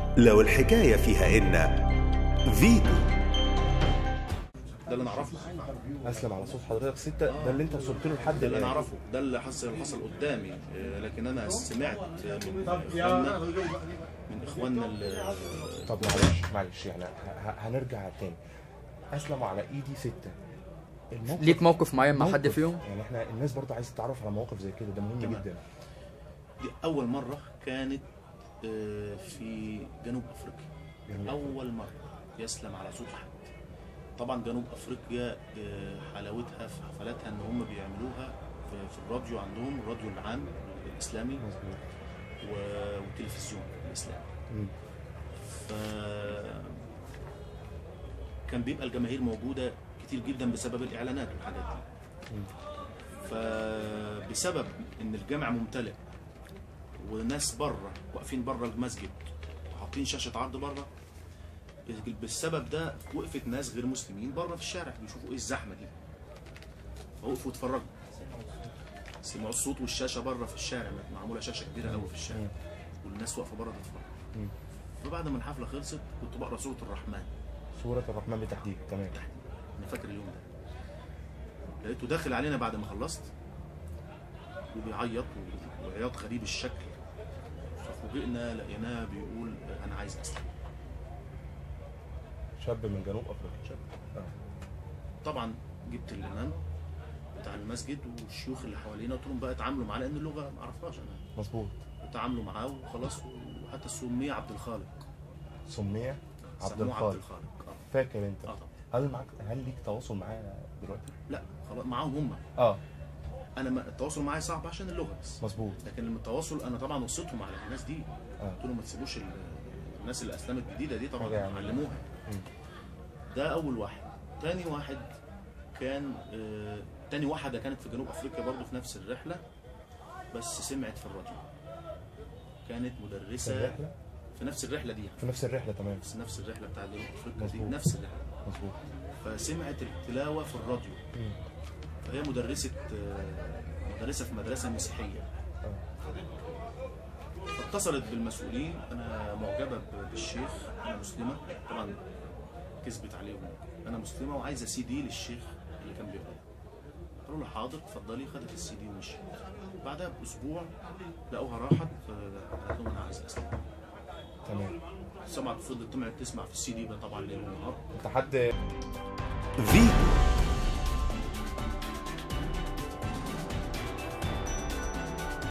لو الحكاية فيها إن فيتو ده اللي نعرفه اسلم على صوت حضرتك ستة ده اللي انت وصلت له لحد ده اللي الآن. نعرفه ده اللي حصل حصل قدامي آه، لكن انا سمعت من اخواننا من اخواننا اللي طب معلش معلش يعني ه- ه- هنرجع تاني اسلم على ايدي ستة الموقف ليك موقف معين مع حد موقف. فيهم؟ يعني احنا الناس برضه عايزه تتعرف على مواقف زي كده ده مهم تمام. جدا دي اول مره كانت آه، في جنوب افريقيا جنوب اول مره يسلم على صوت حد طبعا جنوب افريقيا آه، حلاوتها في حفلاتها ان هم بيعملوها في- في الراديو عندهم الراديو العام الاسلامي مظبوط و- والتلفزيون الاسلامي مم. ف كان بيبقى الجماهير موجوده كتير جدا بسبب الاعلانات والحاجات دي مم. فبسبب ان الجامع ممتلئ وناس بره واقفين بره المسجد وحاطين شاشه عرض بره بالسبب ده وقفت ناس غير مسلمين بره في الشارع بيشوفوا ايه الزحمه دي فوقفوا اتفرجوا سمعوا الصوت والشاشه بره في الشارع معموله شاشه كبيره قوي في الشارع والناس واقفه بره تتفرج مم. فبعد ما الحفله خلصت كنت بقرا سوره الرحمن سورة الرحمن بالتحديد تمام انا فاكر اليوم ده لقيته داخل علينا بعد ما خلصت وبيعيط و- وعياط غريب الشكل ففوجئنا لقيناه بيقول انا عايز اسلم شاب من جنوب افريقيا شاب آه. طبعا جبت الامام بتاع المسجد والشيوخ اللي حوالينا قلت لهم بقى اتعاملوا معاه لان اللغه ما اعرفهاش انا مظبوط تعاملوا معاه وخلاص وحتى سمي عبد الخالق سمية عبد سموه عبد الخالق الخالق اه فاكر انت اه طبعا هل معاك هل ليك تواصل معاه دلوقتي؟ لا خلاص معاهم هم اه انا ما التواصل معايا صعب عشان اللغه بس مظبوط لكن لما التواصل انا طبعا وصيتهم على الناس دي اه قلت لهم ما تسيبوش ال- الناس اللي اسلمت جديده دي طبعا حاجة يعني. علموها مم. ده اول واحد تاني واحد كان آه تاني واحده كانت في جنوب افريقيا برضه في نفس الرحله بس سمعت في الراديو كانت في مدرسه الرحلة في نفس الرحله دي في نفس الرحلة تمام في نفس الرحله بتاعت جنوب افريقيا دي مظبوط. نفس الرحله مظبوط فسمعت التلاوه في الراديو مم. فهي مدرسه آه، مدرسه في مدرسه مسيحيه اه فاتصلت بالمسؤولين انا معجبه ب- بالشيخ انا مسلمه طبعا كذبت عليهم انا مسلمه وعايزه سي دي للشيخ اللي كان بيقرا قالوا له حاضر اتفضلي خدت السي دي ومشيت بعدها باسبوع لقوها راحت فقالت لهم انا عايز اسلم تمام سمعت فضلت طمعت تسمع في السي دي ده طبعا ليل ونهار انت حد فيتو